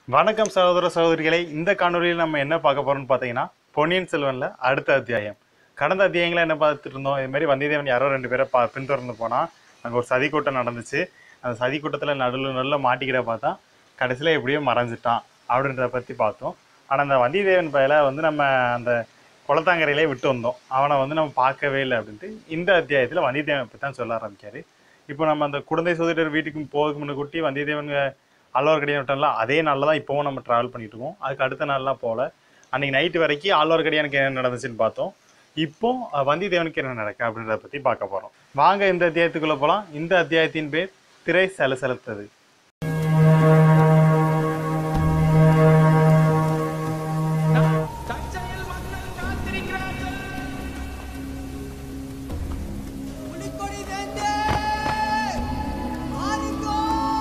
வணக்கம் சகோதர சகோதரிகளே இந்த காணொலியில் நம்ம என்ன பார்க்க போறோம்னு பார்த்தீங்கன்னா பொன்னியின் செல்வன்ல அடுத்த அத்தியாயம் கடந்த அத்தியாயங்களை என்ன பார்த்துட்டு இருந்தோம் இது மாதிரி வந்தியத்தேவன் யாரோ ரெண்டு பேரை பா பின்தொடர்ந்து போனா அங்கே ஒரு சதி கூட்டம் நடந்துச்சு அந்த சதி கூட்டத்தில் நடுவில் நடுவில் மாட்டிக்கிட பார்த்தா கடைசியில் எப்படியோ மறைஞ்சிட்டான் அப்படின்றத பற்றி பார்த்தோம் ஆனால் அந்த வந்தியத்தேவன் பயலை வந்து நம்ம அந்த குளத்தாங்கரையிலே விட்டு வந்தோம் அவனை வந்து நம்ம பார்க்கவே இல்லை அப்படின்ட்டு இந்த அத்தியாயத்தில் வந்தியத்தேவனை பற்றி தான் சொல்ல ஆரம்பிக்காரு இப்போ நம்ம அந்த குழந்தை சோதரர் வீட்டுக்கு போகிறதுக்கு முன்ன குட்டி வந்தியத்தேவன் ஆழ்வார்க்கடியான் விட்டோம்ல அதே நாளில் தான் இப்போவும் நம்ம ட்ராவல் பண்ணிட்டு இருக்கோம் அதுக்கு அடுத்த நாள்லாம் போகல அன்னைக்கு நைட்டு வரைக்கும் ஆழ்வார்க்கடியானுக்கு என்ன நடந்துச்சுன்னு பார்த்தோம் இப்போ அஹ், வந்தியத்தேவனுக்கு என்ன நடக்கு அப்படின்றத பற்றி பார்க்க போகிறோம் வாங்க இந்த அத்தியாயத்துக்குள்ளே போகலாம் இந்த அத்தியாயத்தின் பேர் திரை சலசலத்தது தற்செயல் மக்கள் காத்திருக்கிறார்கள் புலிக்கொடி வேந்தே மாறிக்கோ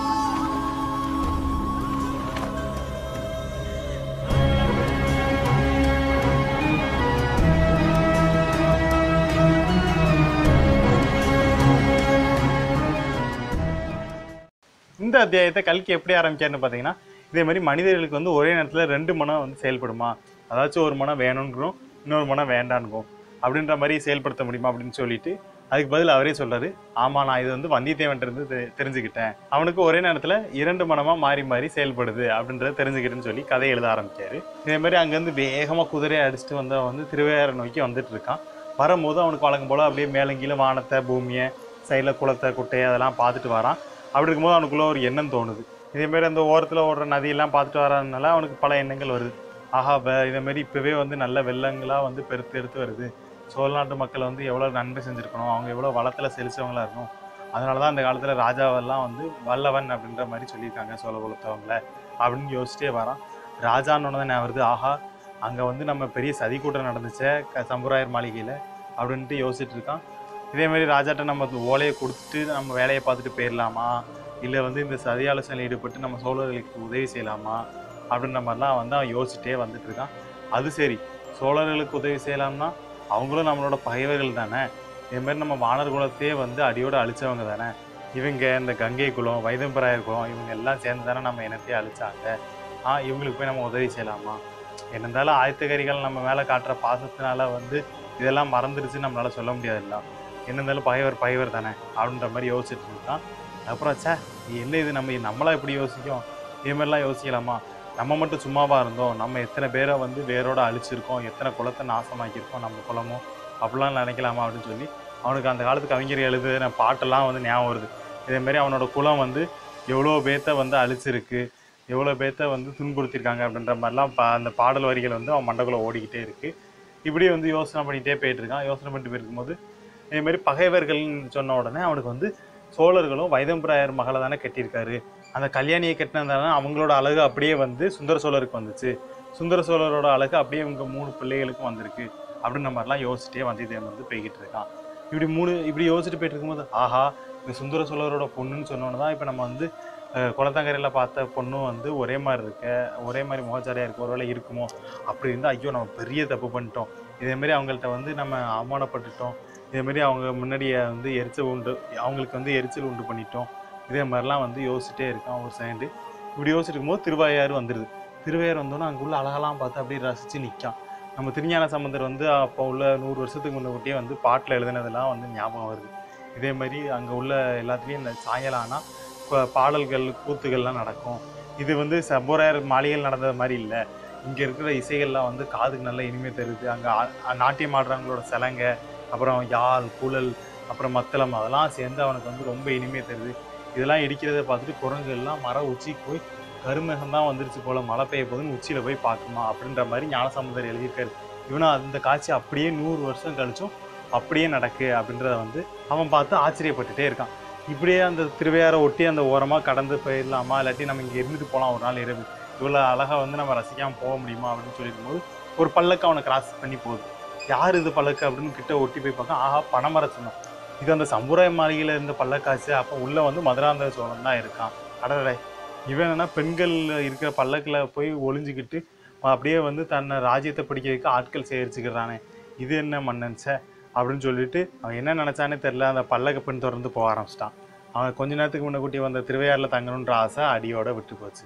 இந்த அத்தியாயத்தை கல்கி எப்படி ஆரம்பிச்சாருன்னு பார்த்தீங்கன்னா இதே மாதிரி மனிதர்களுக்கு வந்து ஒரே நேரத்தில் ரெண்டு மனம் வந்து செயல்படுமா அதாச்சும் ஒரு மனம் வேணுங்கிறோம் இன்னொரு மனம் வேண்டான்னுக்கும் அப்படின்ற மாதிரி செயல்படுத்த முடியுமா அப்படின்னு சொல்லிட்டு அதுக்கு பதில் அவரே சொல்றாரு ஆமா நான் இது வந்து வந்தியத்தேவன் இருந்து தெ- தெரிஞ்சுக்கிட்டேன் அவனுக்கு ஒரே நேரத்தில் இரண்டு மனமா மாறி மாறி செயல்படுது அப்படின்றத தெரிஞ்சுக்கிட்டேன்னு சொல்லி கதை எழுத ஆரம்பிச்சாரு இதே மாதிரி அங்கேருந்து வேகமாக குதிரையை அடிச்சுட்டு வந்தவன் வந்து திருவையாறு நோக்கி வந்துட்டு இருக்கான் வரும்போது அவனுக்கு வழக்கம் போல அப்படியே மேலங்கீழ வானத்தை பூமியை சைடில் குளத்தை குட்டையை அதெல்லாம் பார்த்துட்டு வரான் அப்படி இருக்கும்போது அவனுக்குள்ள ஒரு எண்ணம் தோணுது இதே மாதிரி அந்த ஓரத்தில் ஓடுற நதியெல்லாம் பார்த்துட்டு வரதுனால அவனுக்கு பல எண்ணங்கள் வருது ஆஹா வே இதே மாதிரி இப்போவே வந்து நல்ல வெள்ளங்களாக வந்து பெருத்து எடுத்து வருது சோழ நாட்டு மக்கள் வந்து எவ்வளோ நன்மை செஞ்சுருக்கணும் அவங்க எவ்வளோ வளத்தில் செழிச்சவங்களா இருக்கணும் அதனால தான் அந்த காலத்தில் ராஜாவெல்லாம் வந்து வல்லவன் அப்படின்ற மாதிரி சொல்லியிருக்காங்க சோழ குலத்தவங்கள அப்படின்னு யோசிச்சிட்டே வரான் ராஜான்னு தான் வருது ஆஹா அங்கே வந்து நம்ம பெரிய சதி கூட்டம் நடந்துச்சே க சம்புராயர் மாளிகையில் அப்படின்ட்டு யோசிச்சுட்டு இருக்கான் இதே மாதிரி ராஜாட்ட நம்ம அந்த ஓலையை கொடுத்துட்டு நம்ம வேலையை பார்த்துட்டு போயிடலாமா இல்லை வந்து இந்த சதி ஆலோசனையில் ஈடுபட்டு நம்ம சோழர்களுக்கு உதவி செய்யலாமா அப்படின்ற மாதிரிலாம் வந்து அவன் யோசிச்சுட்டே வந்துட்டு இருக்கான் அது சரி சோழர்களுக்கு உதவி செய்யலாம்னா அவங்களும் நம்மளோட பகைவர்கள் தானே இதே மாதிரி நம்ம வானர் குலத்தையே வந்து அடியோடு அழிச்சவங்க தானே இவங்க இந்த கங்கை குலம் வைதம்பராயர் குலம் இவங்க எல்லாம் சேர்ந்து தானே நம்ம இனத்தையே அழிச்சாங்க ஆ இவங்களுக்கு போய் நம்ம உதவி செய்யலாமா என்ன இருந்தாலும் ஆயத்தகரிகள் நம்ம மேலே காட்டுற பாசத்தினால வந்து இதெல்லாம் மறந்துடுச்சு நம்மளால சொல்ல முடியாதுல்ல என்ன இருந்தாலும் பகைவர் பகைவர் தானே அப்படின்ற மாதிரி யோசிச்சுட்டு இருக்கான் அப்புறம் சே என்ன இது நம்ம நம்மளா இப்படி யோசிக்கும் இதே மாதிரிலாம் யோசிக்கலாமா நம்ம மட்டும் சும்மாவா இருந்தோம் நம்ம எத்தனை பேரை வந்து வேரோட அழிச்சிருக்கோம் எத்தனை குலத்தை நாசமாக்கியிருக்கோம் நம்ம குலமும் அப்படிலாம் நினைக்கலாமா அப்படின்னு சொல்லி அவனுக்கு அந்த காலத்து கவிஞர் எழுதுன பாட்டெல்லாம் வந்து ஞாபகம் வருது இதே மாதிரி அவனோட குலம் வந்து எவ்வளோ பேர்த்த வந்து அழிச்சிருக்கு எவ்வளோ பேர்த்த வந்து துன்புறுத்திருக்காங்க அப்படின்ற மாதிரிலாம் பா அந்த பாடல் வரிகள் வந்து அவன் மண்டக்குள்ள ஓடிக்கிட்டே இருக்கு இப்படி வந்து யோசனை பண்ணிகிட்டே போயிட்டு இருக்கான் யோசனை பண்ணிட்டு போயிருக்கும்போது இதே மாதிரி பகைவர்கள்னு சொன்ன உடனே அவனுக்கு வந்து சோழர்களும் வைதம்பராயர் மகளை தானே கட்டியிருக்காரு அந்த கல்யாணியை கட்டினதால அவங்களோட அழகு அப்படியே வந்து சுந்தர சோழருக்கு வந்துச்சு சுந்தர சோழரோட அழகு அப்படியே இவங்க மூணு பிள்ளைகளுக்கும் வந்திருக்கு அப்படின்ற மாதிரிலாம் யோசிச்சுட்டே வந்தியத்தேவன் வந்து போய்கிட்டு இருக்கான் இப்படி மூணு இப்படி யோசிச்சுட்டு போயிட்டு இருக்கும்போது ஆஹா இந்த சுந்தர சோழரோட பொண்ணுன்னு சொன்னோன்னு தான் இப்போ நம்ம வந்து அஹ், குளத்தங்கரையில் பார்த்த பொண்ணும் வந்து ஒரே மாதிரி இருக்க ஒரே மாதிரி முகச்சாரியாக இருக்கு ஒருவேளை இருக்குமோ அப்படி இருந்தால் ஐயோ நம்ம பெரிய தப்பு பண்ணிட்டோம் இதே மாதிரி அவங்கள்ட்ட வந்து நம்ம அவமானப்பட்டுட்டோம் இதே மாதிரி அவங்க முன்னாடியே வந்து எரிச்சல் உண்டு அவங்களுக்கு வந்து எரிச்சல் உண்டு பண்ணிட்டோம் இதே மாதிரிலாம் வந்து யோசிச்சுட்டே இருக்கான் ஒரு செகண்டு இப்படி யோசிச்சுட்டு இருக்கும்போது திருவாயாறு வந்துடுது திருவாயார் வந்தோன்னே அங்கே உள்ள அழகெல்லாம் பார்த்து அப்படியே ரசித்து நிற்கான் நம்ம திருஞான சம்பந்தர் வந்து அப்போ உள்ள நூறு வருஷத்துக்கு முன்னாடியே வந்து பாட்டில் எழுதினதெல்லாம் வந்து ஞாபகம் வருது இதே மாதிரி அங்கே உள்ள எல்லாத்துலேயும் இந்த சாயல் ஆனால் பாடல்கள் கூத்துகள்லாம் நடக்கும் இது வந்து சம்போராயர் மாளிகையில் நடந்தது மாதிரி இல்லை இங்கே இருக்கிற இசைகள்லாம் வந்து காதுக்கு நல்ல இனிமே தருது அங்கே நாட்டியம் ஆடுறவங்களோட சிலங்க அப்புறம் யாழ் குழல் அப்புறம் மத்தளம் அதெல்லாம் சேர்ந்து அவனுக்கு வந்து ரொம்ப இனிமே தருது இதெல்லாம் இடிக்கிறத பார்த்துட்டு குரங்கு எல்லாம் மர உச்சிக்கு போய் கருமேகம் தான் வந்துருச்சு போல மழை பெய்ய போகுதுன்னு உச்சியில போய் பார்க்குமா அப்படின்ற மாதிரி ஞானசம்பந்தர் எழுதியிருக்காரு இவனும் அந்த காட்சி அப்படியே நூறு வருஷம் கழிச்சும் அப்படியே நடக்கு அப்படின்றத வந்து அவன் பார்த்து ஆச்சரியப்பட்டுட்டே இருக்கான் இப்படியே அந்த திருவையாரை ஒட்டி அந்த ஓரமாக கடந்து போயிடலாமா இல்லாட்டி நம்ம இங்கே இருந்துட்டு போகலாம் ஒரு நாள் இரவு இவ்வளோ அழகாக வந்து நம்ம ரசிக்காமல் போக முடியுமா அப்படின்னு சொல்லியிருக்கும்போது ஒரு பல்லக்கு அவனை கிராஸ் பண்ணி போகுது யார் இது பல்லக்கு அப்படின்னு கிட்ட ஒட்டி போய் பார்க்க ஆஹா பனைமர சின்னம் இது அந்த சம்புராய மாளிகையில் இருந்த பல்லக்காச்சு அப்போ உள்ள வந்து மதுராந்தக சோழன் தான் இருக்கான் அடடே இவன் என்னன்னா பெண்கள் இருக்கிற பல்லக்கில் போய் ஒளிஞ்சுக்கிட்டு அப்படியே வந்து தன்னை ராஜ்யத்தை பிடிக்கிறதுக்கு ஆட்கள் சேகரிச்சுக்கிறானே இது என்ன மன்னன் சே அப்படின்னு சொல்லிட்டு அவன் என்ன நினச்சானே தெரில அந்த பல்லக்க பின் தொடர்ந்து போக ஆரம்பிச்சிட்டான் அவன் கொஞ்ச நேரத்துக்கு முன்ன கூட்டி வந்த திருவையாறில் தங்கணுன்ற ஆசை அடியோட விட்டு போச்சு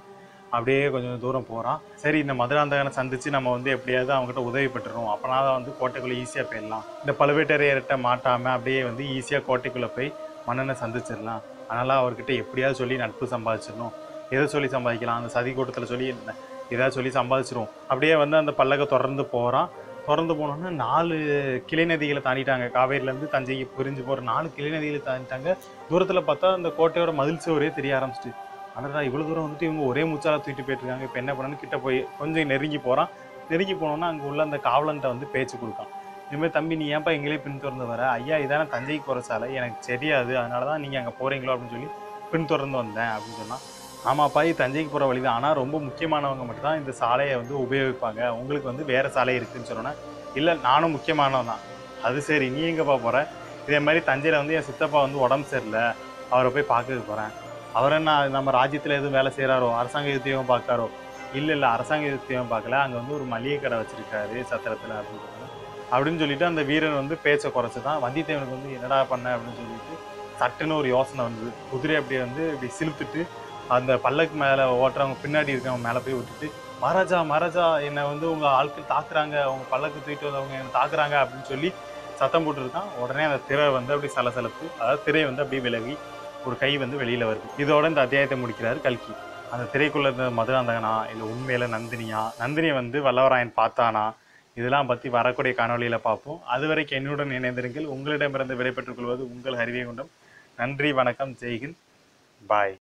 அப்படியே கொஞ்சம் தூரம் போகிறான் சரி இந்த மதுராந்தகனை சந்திச்சு நம்ம வந்து எப்படியாவது அவங்ககிட்ட உதவி பெற்றுறோம் அப்போனா தான் வந்து கோட்டைக்குள்ளே ஈஸியாக போயிடலாம் இந்த பழுவேட்டரையர்கிட்ட மாட்டாமல் அப்படியே வந்து ஈஸியாக கோட்டைக்குள்ளே போய் மன்னனை சந்திச்சிடலாம் அதனால் அவர்கிட்ட எப்படியாவது சொல்லி நட்பு சம்பாதிச்சிடணும் எதை சொல்லி சம்பாதிக்கலாம் அந்த சதி கூட்டத்தில் சொல்லி என்ன ஏதாவது சொல்லி சம்பாதிச்சிரும் அப்படியே வந்து அந்த பல்லக்கை தொடர்ந்து போகிறான் தொடர்ந்து போனோன்னா நாலு கிளை நதிகளை தாண்டிட்டாங்க காவேரியிலேருந்து தஞ்சைக்கு பிரிஞ்சு போகிற நாலு கிளை நதிகளை தாண்டிட்டாங்க தூரத்தில் பார்த்தா அந்த கோட்டையோட மதில் சுவரே தெரிய ஆரம்பிச்சிட்டு ஆனால் இவ்வளோ தூரம் வந்துட்டு இவங்க ஒரே மூச்சால தூக்கிட்டு போயிட்டு இருக்காங்க இப்போ என்ன பண்ணணும்னு கிட்ட போய் கொஞ்சம் நெருங்கி போகிறான் நெருங்கி போனோன்னா அங்கே உள்ள அந்த காவலன்ட்ட வந்து பேச்சு கொடுக்கான் இதுமாதிரி தம்பி நீ ஏன்ப்பா எங்களே பின்தொடர்ந்து வர ஐயா இதான தஞ்சைக்கு போகிற சாலை எனக்கு தெரியாது அதனால தான் நீங்கள் அங்கே போகிறீங்களோ அப்படின்னு சொல்லி பின்தொடர்ந்து வந்தேன் அப்படின்னு சொன்னால் ஆமாப்பா இது தஞ்சைக்கு போகிற வழி தான் ஆனால் ரொம்ப முக்கியமானவங்க மட்டும் தான் இந்த சாலையை வந்து உபயோகிப்பாங்க உங்களுக்கு வந்து வேறு சாலை இருக்குன்னு சொன்னோன்னே இல்லை நானும் முக்கியமானவன் தான் அது சரி நீ எங்கேப்பா போகிற இதே மாதிரி தஞ்சையில் வந்து என் சித்தப்பா வந்து உடம்பு சரியில்லை அவரை போய் பார்க்க போகிறேன் அவர் என்ன நம்ம ராஜ்யத்தில் எதுவும் வேலை செய்கிறாரோ அரசாங்க யுத்தியம் பார்க்காரோ இல்லை இல்லை அரசாங்க யுத்தியம் பார்க்கல அங்கே வந்து ஒரு மளிகை கடை வச்சிருக்காரு சத்திரத்தில் அப்படின்னு சொன்னாங்க. அப்படின்னு சொல்லிட்டு அந்த வீரன் வந்து பேச்சை குறைச்சி தான் வந்தியத்தேவனுக்கு வந்து என்னடா பண்ண அப்படின்னு சொல்லிட்டு சட்டுன்னு ஒரு யோசனை வந்தது குதிரை அப்படியே வந்து இப்படி சிலுத்துட்டு அந்த பல்லக்கு மேலே ஓட்டுறவங்க பின்னாடி இருக்கவங்க மேலே போய் விட்டுட்டு மகாராஜா மகாராஜா என்னை வந்து உங்கள் ஆட்கள் தாக்குறாங்க அவங்க பல்லக்கு தூக்கிட்டு வந்தவங்க என்னை தாக்குறாங்க அப்படின்னு சொல்லி சத்தம் போட்டுருக்கான் உடனே அந்த திரை வந்து அப்படி சலசலப்பு அதாவது திரை வந்து அப்படியே விலகி ஒரு கை வந்து வெளியில வருது இதோட இந்த அத்தியாயத்தை முடிக்கிறாரு கல்கி அந்த திரைக்குள்ள இருந்த மதுராந்தகனா இல்லை உண்மையில நந்தினியா நந்தினியை வந்து வல்லவராயன் பார்த்தானா இதெல்லாம் பற்றி வரக்கூடிய காணொளியில் பார்ப்போம் அது வரைக்கும் என்னுடன் இணைந்திருங்கள் உங்களிடமிருந்து விடைபெற்றுக் கொள்வது உங்கள் ஹரிவே குண்டம் நன்றி வணக்கம் ஜெய்ஹிந்த் பாய்